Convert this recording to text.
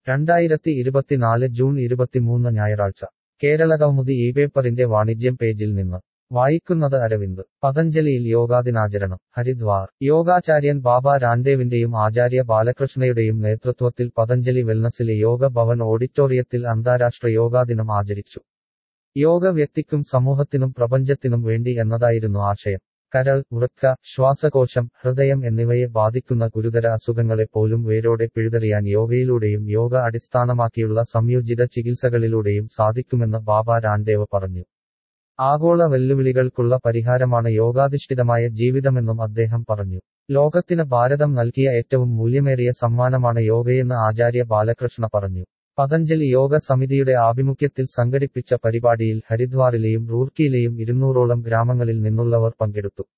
രണ്ടായിരത്തി ഇരുപത്തിനാല് ജൂൺ ഇരുപത്തിമൂന്ന് ഞായറാഴ്ച കേരള കൗമുദി ഈ പേപ്പറിന്റെ വാണിജ്യം പേജിൽ നിന്ന് വായിക്കുന്നത് അരവിന്ദ് പതഞ്ജലിയിൽ യോഗാദിനാചരണം ഹരിദ്വാർ യോഗാചാര്യൻ ബാബ രാംദേവിന്റെയും ആചാര്യ ബാലകൃഷ്ണയുടെയും നേതൃത്വത്തിൽ പതഞ്ജലി വെൽനസിലെ യോഗ ഭവൻ ഓഡിറ്റോറിയത്തിൽ അന്താരാഷ്ട്ര യോഗാദിനം ആചരിച്ചു യോഗ വ്യക്തിക്കും സമൂഹത്തിനും പ്രപഞ്ചത്തിനും വേണ്ടി എന്നതായിരുന്നു ആശയം കരൾ വൃക്ക ശ്വാസകോശം ഹൃദയം എന്നിവയെ ബാധിക്കുന്ന ഗുരുതര അസുഖങ്ങളെ പോലും വേരോടെ പിഴുതെറിയാൻ യോഗയിലൂടെയും യോഗ അടിസ്ഥാനമാക്കിയുള്ള സംയോജിത ചികിത്സകളിലൂടെയും സാധിക്കുമെന്ന് ബാബ രാംദേവ് പറഞ്ഞു ആഗോള വെല്ലുവിളികൾക്കുള്ള പരിഹാരമാണ് യോഗാധിഷ്ഠിതമായ ജീവിതമെന്നും അദ്ദേഹം പറഞ്ഞു ലോകത്തിന് ഭാരതം നൽകിയ ഏറ്റവും മൂല്യമേറിയ സമ്മാനമാണ് യോഗയെന്ന് ആചാര്യ ബാലകൃഷ്ണ പറഞ്ഞു പതഞ്ജലി യോഗ സമിതിയുടെ ആഭിമുഖ്യത്തിൽ സംഘടിപ്പിച്ച പരിപാടിയിൽ ഹരിദ്വാറിലെയും റൂർക്കിയിലെയും ഇരുന്നൂറോളം ഗ്രാമങ്ങളിൽ നിന്നുള്ളവർ പങ്കെടുത്തു